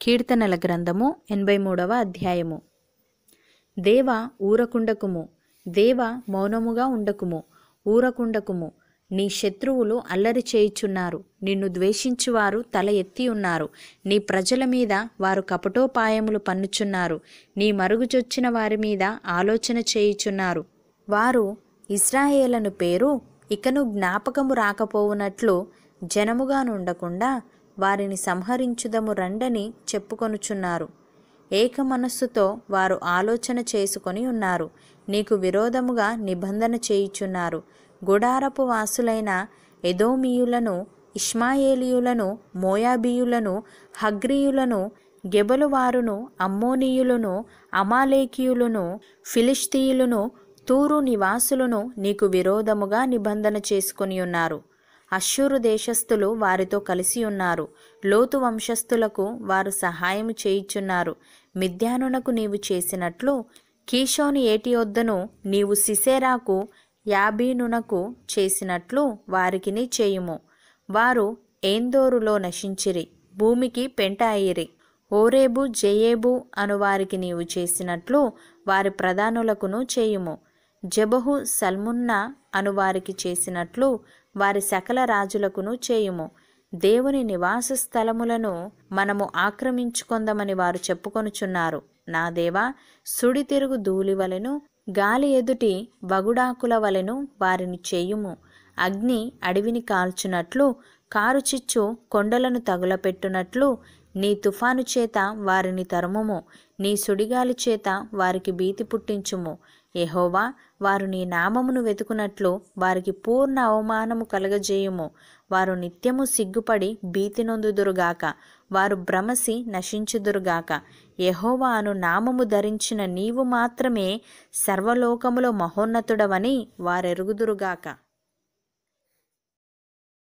కీర్తనల గ్రంథము ఎనభై మూడవ అధ్యాయము దేవ ఊరకుండకుము దేవ మౌనముగా ఉండకుము ఊరకుండకుము నీ శత్రువులు అల్లరి చేయుచున్నారు నిన్ను ద్వేషించువారు తల ఎత్తి ఉన్నారు నీ ప్రజల మీద వారు కపటోపాయములు పన్నుచున్నారు నీ మరుగుచొచ్చిన వారి మీద ఆలోచన చేయుచున్నారు వారు ఇస్రాయేలను పేరు ఇకను జ్ఞాపకము రాకపోవునట్లు జనముగా నుండకుండా వారిని సంహరించుదము రండని చెప్పుకొనుచున్నారు ఏక మనస్సుతో వారు ఆలోచన చేసుకొని ఉన్నారు నీకు విరోధముగా నిబంధన చేయుచున్నారు గుడారపు వాసులైన ఎదోమీయులను ఇష్మాయేలీయులను మోయాబీయులను హగ్రీయులను గెబలువారును అమ్మోనీయులను అమాలేకీయులను ఫిలిస్తీయులను తూరు నివాసులను నీకు విరోధముగా నిబంధన చేసుకొని ఉన్నారు అశ్షూరు దేశస్థులు వారితో కలిసి ఉన్నారు లోతు వంశస్థులకు వారు సహాయము చేయుచున్నారు మిద్యానునకు నీవు చేసినట్లు కీషోని ఏటి వద్దను నీవు సిసేరాకు యాబీనునకు చేసినట్లు వారికిని చేయుము వారు ఏందోరులో నశించిరి భూమికి పెంట అయ్యిరి ఓరేబు జయేబు అను వారికి నీవు చేసినట్లు వారి ప్రధానులకును చేయుము జబహు సల్మున్నా అను వారికి చేసినట్లు వారి సకల రాజులకును చేయుము దేవుని నివాస స్థలములను మనము ఆక్రమించుకొందమని వారు చెప్పుకొనుచున్నారు నా దేవా సుడి తిరుగు ధూళి వలెను గాలి ఎదుటి వగుడాకుల వలెను వారిని చేయుము అగ్ని అడవిని కాల్చునట్లు కారుచిచ్చు కొండలను తగులపెట్టునట్లు నీ తుఫాను చేత వారిని తరుముము నీ సుడిగాలి చేత వారికి భీతి పుట్టించుము ఎహోవా వారు నీ నామమును వెతుకునట్లు వారికి పూర్ణ అవమానము కలగజేయుము వారు నిత్యము సిగ్గుపడి భీతి నొందుదురుగాక వారు భ్రమసి నశించుదురుగాక యెహోవా అను నామము ధరించిన నీవు మాత్రమే సర్వలోకములో మహోన్నతుడవని వారెరుగుదురుగాక